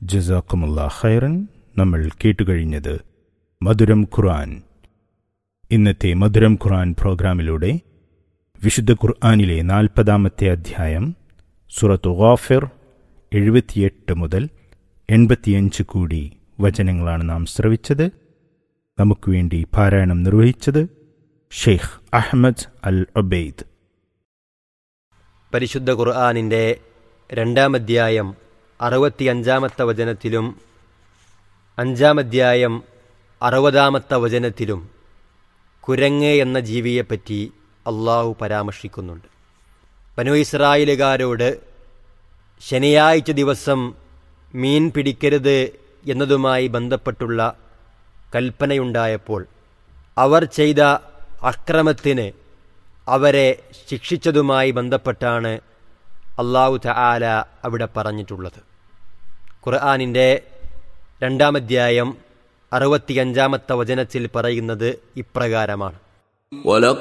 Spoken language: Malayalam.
ജസാക്കുമുള്ള ഖൈറൻ നമ്മൾ കേട്ടുകഴിഞ്ഞത് മധുരം ഖുർആൻ ഇന്നത്തെ മധുരം ഖുർആൻ പ്രോഗ്രാമിലൂടെ വിശുദ്ധ ഖുർആനിലെ നാൽപ്പതാമത്തെ അധ്യായം സുറത്തു ഗാഫിർ എഴുപത്തിയെട്ട് മുതൽ എൺപത്തിയഞ്ച് കൂടി വചനങ്ങളാണ് നാം ശ്രവിച്ചത് നമുക്ക് വേണ്ടി പാരായണം നിർവഹിച്ചത് ഷെയ്ഖ് അഹമ്മദ് അൽ ഒബെയ്ദ് പരിശുദ്ധ ഖുർആാനിൻ്റെ രണ്ടാം അധ്യായം അറുപത്തിയഞ്ചാമത്തെ വചനത്തിലും അഞ്ചാം അധ്യായം അറുപതാമത്തെ വചനത്തിലും കുരങ്ങ് എന്ന ജീവിയെപ്പറ്റി അള്ളാഹു പരാമർശിക്കുന്നുണ്ട് ബനു ഇസ്രായേലുകാരോട് ശനിയാഴ്ച ദിവസം മീൻ പിടിക്കരുത് എന്നതുമായി ബന്ധപ്പെട്ടുള്ള കൽപ്പനയുണ്ടായപ്പോൾ അവർ ചെയ്ത അക്രമത്തിന് അവരെ ശിക്ഷിച്ചതുമായി ബന്ധപ്പെട്ടാണ് അള്ളാഹു തആല അവിടെ പറഞ്ഞിട്ടുള്ളത് ഖുർആാനിൻ്റെ രണ്ടാമധ്യായം അറുപത്തിയഞ്ചാമത്തെ വചനത്തിൽ പറയുന്നത് ഇപ്രകാരമാണ് ولقد